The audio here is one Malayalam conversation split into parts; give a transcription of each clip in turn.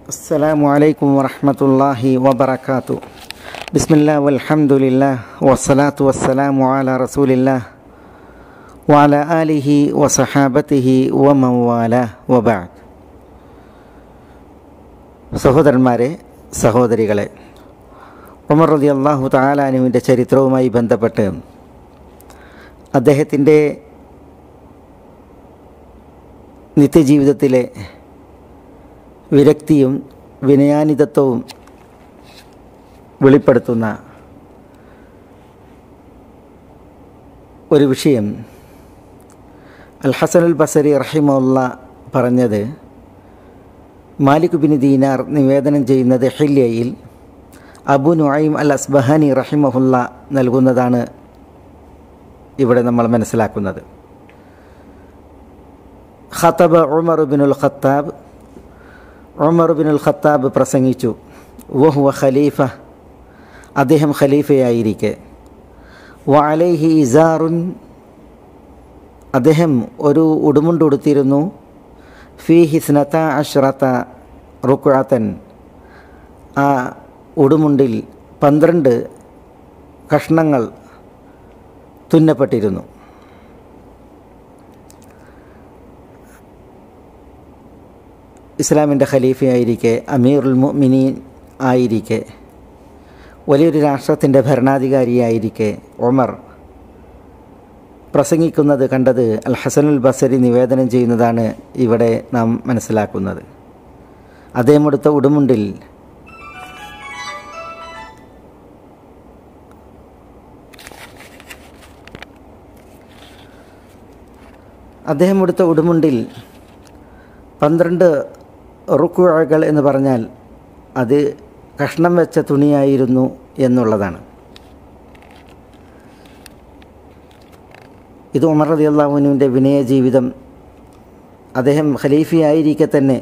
السلام عليكم ورحمة الله وبركاته بسم الله والحمد لله والصلاة والسلام على رسول الله وعلى آله وصحابته ومن والاه وبعد സഹോദരന്മാരെ സഹോദരികളെ ഉമർ റതി അള്ളാഹു താലാനുവിൻ്റെ ചരിത്രവുമായി ബന്ധപ്പെട്ട് അദ്ദേഹത്തിൻ്റെ നിത്യജീവിതത്തിലെ വിരക്തിയും വിനയാനിതത്വവും വെളിപ്പെടുത്തുന്ന ഒരു വിഷയം അൽ ഹസനുൽ ബസരി റഹിമുള്ള പറഞ്ഞത് മാലിക് ബിൻ ദീനാർ നിവേദനം ചെയ്യുന്നത് ഹില്യയിൽ അബു നുഐം അൽ അസ്ബഹാനി റഹിമഹുല്ല നൽകുന്നതാണ് ഇവിടെ നമ്മൾ മനസ്സിലാക്കുന്നത് ഖത്തബ ഉമർ ബിനുൽ ഖത്താബ് ഉമർ ബിനുൽ ഖത്താബ് പ്രസംഗിച്ചു വഹുവ ഖലീഫ അദ്ദേഹം ഖലീഫയായിരിക്കെ വ അലൈഹി ഇസാറുൻ അദ്ദേഹം ഒരു ഉടുമുണ്ടുടുത്തിരുന്നു ഫി ഹിസ്നത്ത അഷ്റത്ത റുക്കുഴത്തൻ ആ ഉടുമുണ്ടിൽ പന്ത്രണ്ട് കഷ്ണങ്ങൾ തുന്നപ്പെട്ടിരുന്നു ഇസ്ലാമിൻ്റെ ഖലീഫയായിരിക്കെ അമീറുൽ മുഅ്മിനീൻ ആയിരിക്കെ വലിയൊരു രാഷ്ട്രത്തിൻ്റെ ഭരണാധികാരിയായിരിക്കെ ഒമർ പ്രസംഗിക്കുന്നത് കണ്ടത് അൽ ഹസനുൽ ബസരി നിവേദനം ചെയ്യുന്നതാണ് ഇവിടെ നാം മനസ്സിലാക്കുന്നത് അദ്ദേഹം എടുത്ത ഉടുമുണ്ടിൽ അദ്ദേഹം എടുത്ത ഉടുമുണ്ടിൽ പന്ത്രണ്ട് റുക്കുഴകൾ എന്ന് പറഞ്ഞാൽ അത് കഷ്ണം വെച്ച തുണിയായിരുന്നു എന്നുള്ളതാണ് ഇത് ഉമർ റതി അള്ളാഹുവിനുവിൻ്റെ വിനയ ജീവിതം അദ്ദേഹം ഖലീഫയായിരിക്കെ തന്നെ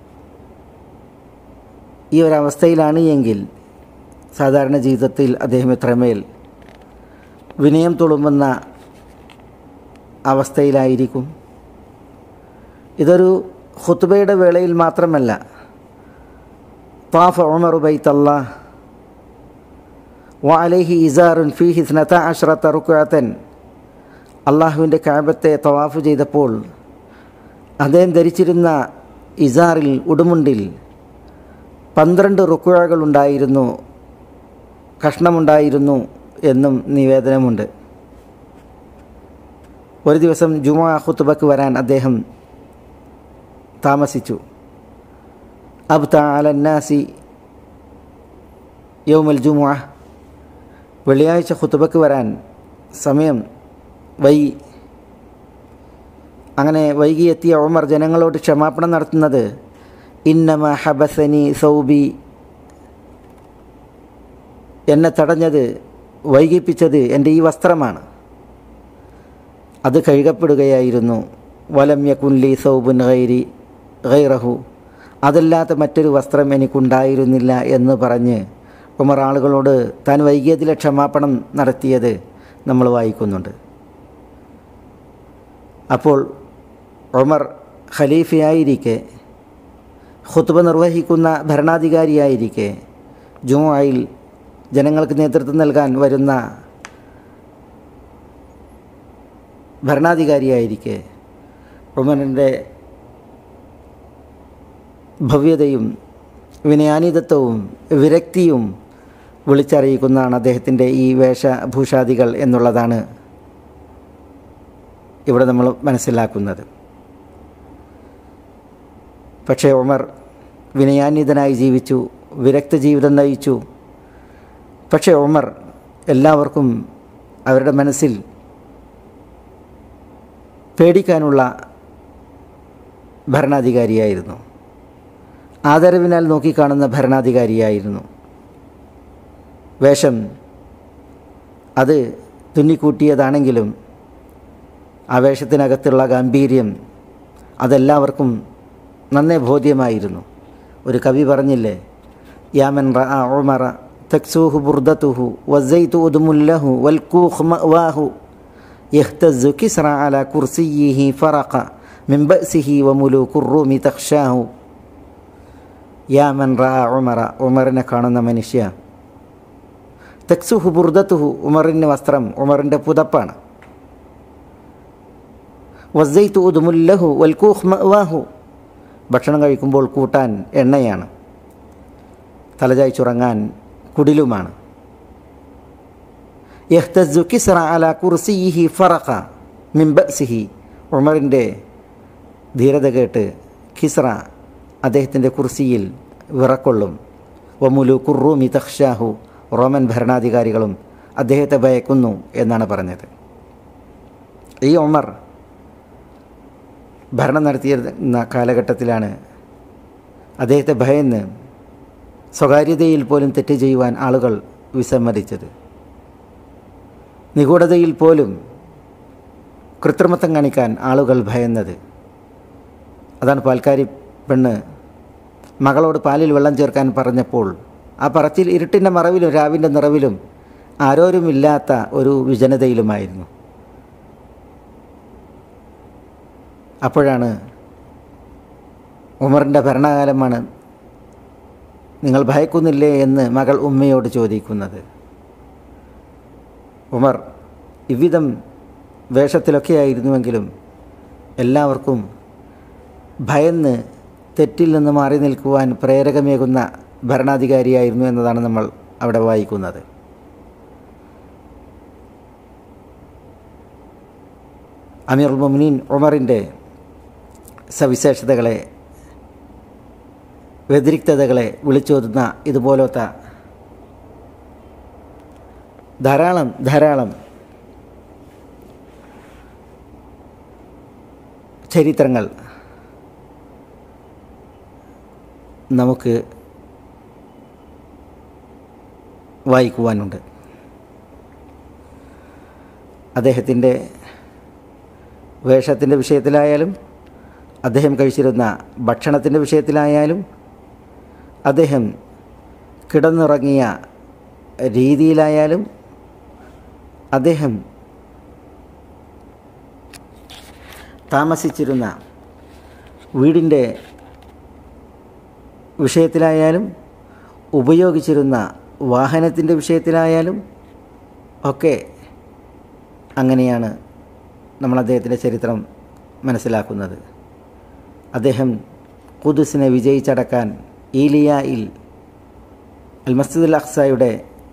ഈ ഒരവസ്ഥയിലാണ് എങ്കിൽ സാധാരണ ജീവിതത്തിൽ അദ്ദേഹം എത്രമേൽ വിനയം തുളുമ്പുന്ന അവസ്ഥയിലായിരിക്കും ഇതൊരു ഖുത്ബയുടെ വേളയിൽ മാത്രമല്ല طاف عمر بيت الله وعليه إزار فيه اثنتا عشرة ركعة അള്ളാഹുവിൻ്റെ കാബത്തെ തവാഫ് ചെയ്തപ്പോൾ അദ്ദേഹം ധരിച്ചിരുന്ന ഇസാറിൽ ഉടുമുണ്ടിൽ പന്ത്രണ്ട് റുക്കുഴകൾ ഉണ്ടായിരുന്നു കഷ്ണമുണ്ടായിരുന്നു എന്നും നിവേദനമുണ്ട് ഒരു ദിവസം ജുമാ ഖുത്തുബക്ക് വരാൻ അദ്ദേഹം താമസിച്ചു അബ്ത അലന്നാസി യൗമൽ ജുമുഅ വെള്ളിയാഴ്ച ഖുത്തുബക്ക് വരാൻ സമയം വൈകി അങ്ങനെ വൈകിയെത്തിയ ഉമർ ജനങ്ങളോട് ക്ഷമാപണം നടത്തുന്നത് ഇന്നമ ഹബസനി സൗബി എന്നെ തടഞ്ഞത് വൈകിപ്പിച്ചത് എൻ്റെ ഈ വസ്ത്രമാണ് അത് കഴുകപ്പെടുകയായിരുന്നു വലം യകുൻലി സൗബുൻ ഗൈരി ഗൈറഹു അതല്ലാത്ത മറ്റൊരു വസ്ത്രം എനിക്കുണ്ടായിരുന്നില്ല എന്ന് പറഞ്ഞ് ഉമർ ആളുകളോട് താൻ വൈകിയതിലെ ക്ഷമാപണം നടത്തിയത് നമ്മൾ വായിക്കുന്നുണ്ട് അപ്പോൾ ഉമർ ഖലീഫയായിരിക്കെ ഖുത്ബ നിർവഹിക്കുന്ന ഭരണാധികാരിയായിരിക്കെ ജുമുഅയിൽ ജനങ്ങൾക്ക് നേതൃത്വം നൽകാൻ വരുന്ന ഭരണാധികാരിയായിരിക്കെ ഉമറിൻ്റെ ഭവ്യതയും വിനയാനിതത്വവും വിരക്തിയും വിളിച്ചറിയിക്കുന്നതാണ് അദ്ദേഹത്തിൻ്റെ ഈ വേഷഭൂഷാദികൾ എന്നുള്ളതാണ് ഇവിടെ നമ്മൾ മനസ്സിലാക്കുന്നത് പക്ഷേ ഉമർ വിനയാന്വിതനായി ജീവിച്ചു വിരക്ത ജീവിതം നയിച്ചു പക്ഷേ ഉമർ എല്ലാവർക്കും അവരുടെ മനസ്സിൽ പേടിക്കാനുള്ള ഭരണാധികാരിയായിരുന്നു ആദരവിനാൽ നോക്കിക്കാണുന്ന ഭരണാധികാരിയായിരുന്നു വേഷം അത് തുന്നിക്കൂട്ടിയതാണെങ്കിലും ആ വേഷത്തിനകത്തുള്ള ഗാംഭീര്യം അതെല്ലാവർക്കും നന്നേ ബോധ്യമായിരുന്നു ഒരു കവി പറഞ്ഞില്ലേ യാമൻ റ ഉമറ തക്സൂഹു ബുർദത്തുഹു വസൈതു ഉദുമുല്ലഹു വൽകൂഖ് മഅവാഹു യഹ്തസു കിസ്റ അല കുർസിയിഹി ഫറഖ മിൻ ബഅസിഹി വമുലൂഖു الروم തഖ്ഷാഹു യാ മൻ റാ ഉമറ ഉമറിനെ കാണുന്ന മനുഷ്യ തെക്സുഹു ബുർദത്തുഹു ഉമറിൻ്റെ വസ്ത്രം ഉമറിൻ്റെ പുതപ്പാണ് വസ്സൈത്തു ഉദുമുല്ലഹു വൽക്കൂഹ് മഅ്വാഹു ഭക്ഷണം കഴിക്കുമ്പോൾ കൂട്ടാൻ എണ്ണയാണ് തലചായ്ച്ചുറങ്ങാൻ കുടിലുമാണ് യഹ്തസു കിസ്റ അല കുർസിയിഹി ഫറഖ മിൻ ബഅ്സിഹി ഉമറിൻ്റെ ധീരത കേട്ട് കിസ്റ അദ്ദേഹത്തിൻ്റെ കുർസിയിൽ വിറക്കൊള്ളും വമുലു കുർറൂമി തഖ്ഷാഹു റോമൻ ഭരണാധികാരികളും അദ്ദേഹത്തെ ഭയക്കുന്നു എന്നാണ് പറഞ്ഞത് ഈ ഉമർ ഭരണം നടത്തിയിരുന്ന കാലഘട്ടത്തിലാണ് അദ്ദേഹത്തെ ഭയന്ന് സ്വകാര്യതയിൽ പോലും തെറ്റ് ചെയ്യുവാൻ ആളുകൾ വിസമ്മതിച്ചത് നിഗൂഢതയിൽ പോലും കൃത്രിമത്വം കാണിക്കാൻ ആളുകൾ ഭയന്നത് അതാണ് പാൽക്കാരി പെണ്ണ് മകളോട് പാലിൽ വെള്ളം ചേർക്കാൻ പറഞ്ഞപ്പോൾ ആ പറച്ചിൽ ഇരുട്ടിൻ്റെ മറവിലും രാവിൻ്റെ നിറവിലും ആരോരുമില്ലാത്ത ഒരു വിജനതയിലുമായിരുന്നു അപ്പോഴാണ് ഉമറിൻ്റെ ഭരണകാലമാണ് നിങ്ങൾ ഭയക്കുന്നില്ലേ എന്ന് മകൾ ഉമ്മയോട് ചോദിക്കുന്നത് ഉമർ ഇவ்விധം വേഷത്തിലൊക്കെ ആയിരുന്നുവെങ്കിലും എല്ലാവർക്കും ഭയന്ന് തെറ്റിൽ നിന്ന് മാറി നിൽക്കുവാൻ പ്രേരകമേകുന്ന ഭരണാധികാരിയായിരുന്നു എന്നതാണ് നമ്മൾ അവിടെ വായിക്കുന്നത് അമീർ മുമിനീൻ ഉമറിൻ്റെ സവിശേഷതകളെ വ്യതിരിക്തതകളെ വിളിച്ചോതുന്ന ഇതുപോലത്തെ ധാരാളം ധാരാളം ചരിത്രങ്ങൾ നമുക്ക് വായിക്കുവാനുണ്ട് അദ്ദേഹത്തിൻ്റെ വേഷത്തിൻ്റെ വിഷയത്തിലായാലും അദ്ദേഹം കഴിച്ചിരുന്ന ഭക്ഷണത്തിൻ്റെ വിഷയത്തിലായാലും അദ്ദേഹം കിടന്നുറങ്ങിയ രീതിയിലായാലും അദ്ദേഹം താമസിച്ചിരുന്ന വീടിൻ്റെ വിഷയത്തിലായാലും ഉപയോഗിച്ചിരുന്ന വാഹനത്തിൻ്റെ വിഷയത്തിലായാലും ഒക്കെ അങ്ങനെയാണ് നമ്മൾ അദ്ദേഹത്തിൻ്റെ ചരിത്രം മനസ്സിലാക്കുന്നത് അദ്ദേഹം കുദുസിനെ വിജയിച്ചടക്കാൻ ഈലിയയിൽ അൽ മസ്ജിദുൽ അഖ്സയുടെ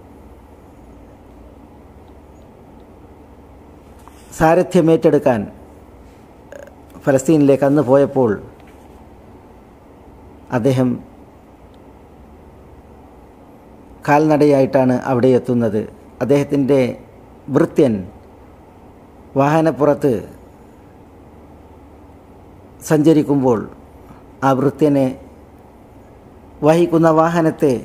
സാരഥ്യമേറ്റെടുക്കാൻ ഫലസ്തീനിലേക്ക് അന്ന് പോയപ്പോൾ അദ്ദേഹം കാൽനടയായിട്ടാണ് അവിടെ എത്തുന്നത് അദ്ദേഹത്തിൻ്റെ വൃത്യൻ വാഹനപ്പുറത്ത് സഞ്ചരിക്കുമ്പോൾ ആ വൃത്യനെ വഹിക്കുന്ന വാഹനത്തെ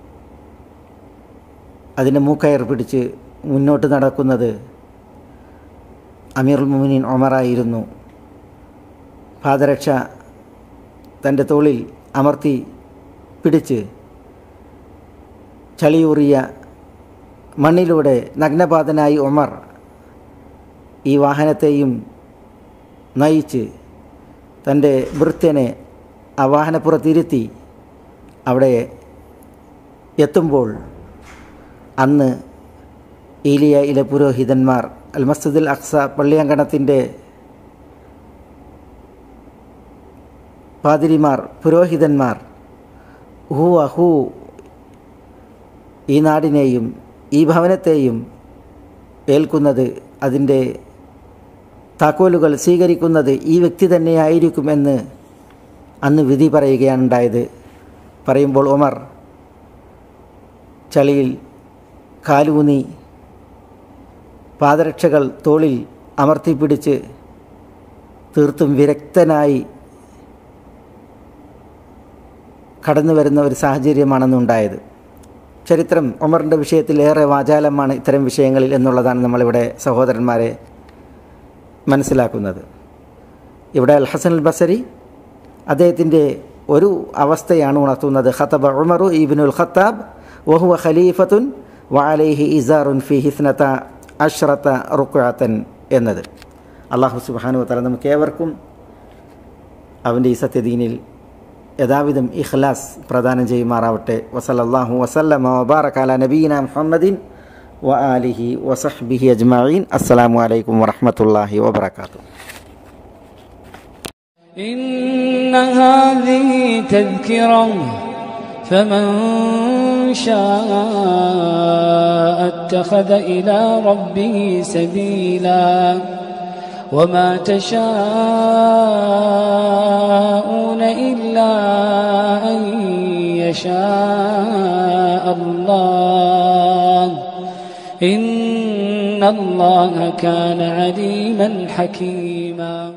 അതിൻ്റെ മൂക്കയർ പിടിച്ച് മുന്നോട്ട് നടക്കുന്നത് അമീറുൽ മുമിനീൻ ഒമറായിരുന്നു പാദരക്ഷ തൻ്റെ തോളിൽ അമർത്തി പിടിച്ച് ചളിയൂറിയ മണ്ണിലൂടെ നഗ്നപാതനായി ഒമർ ഈ വാഹനത്തെയും നയിച്ച് തൻ്റെ ഭൃത്യനെ ആ വാഹനപ്പുറത്തിരുത്തി അവിടെ എത്തുമ്പോൾ അന്ന് ഈലിയയിലെ പുരോഹിതന്മാർ അൽ മസ്ജിദുൽ അക്സ പള്ളിയങ്കണത്തിൻ്റെ പാതിരിമാർ പുരോഹിതന്മാർ ഹൂ അഹൂ ഈ നാടിനെയും ഈ ഭവനത്തെയും ഏൽക്കുന്നത് അതിൻ്റെ താക്കോലുകൾ സ്വീകരിക്കുന്നത് ഈ വ്യക്തി തന്നെയായിരിക്കുമെന്ന് അന്ന് വിധി പറയുകയാണ് ഉണ്ടായത് പറയുമ്പോൾ ഒമർ ചളിയിൽ കാലൂന്നി പാദരക്ഷകൾ തോളിൽ അമർത്തിപ്പിടിച്ച് തീർത്തും വിരക്തനായി കടന്നു വരുന്ന ഒരു സാഹചര്യമാണെന്നുണ്ടായത് ചരിത്രം ഒമറിൻ്റെ വിഷയത്തിൽ ഏറെ വാചാലമാണ് ഇത്തരം വിഷയങ്ങളിൽ എന്നുള്ളതാണ് നമ്മളിവിടെ സഹോദരന്മാരെ മനസ്സിലാക്കുന്നത് ഇവിടെ അൽ ഹസൻ അൽ ബസരി അദ്ദേഹത്തിൻ്റെ ഒരു അവസ്ഥയാണ് ഉണർത്തുന്നത് ഖത്തബ ഉമറു ഇബിനുൽ ഖത്താബ് വഹുവ ഖലീഫത്തുൻ വഅലൈഹി ഇസാറുൻ ഫി ഹിസ്നത അഷ്റത്ത റുക്കുഅത്തൻ എന്നത് അള്ളാഹു സുബാനു തല നമുക്ക് ഏവർക്കും അവൻ്റെ ഈ സത്യദീനിൽ യഥാവിധം ഇഖ്ലാസ് പ്രദാനം ചെയ്യുമാറാവട്ടെ വസലല്ലാഹു വസല്ലമ വബാറക അല നബീന മുഹമ്മദിൻ വ ആലിഹി വസഹ്ബിഹി അജ്മഈൻ അസ്സലാമു അലൈക്കും വറഹ്മത്തുള്ളാഹി വബറകാതുഹു إن هذه تذكرة فمن شاء اتخذ إلى ربه سبيلا وما تشاءون إلا أن يشاء الله إن الله كان عليما حكيما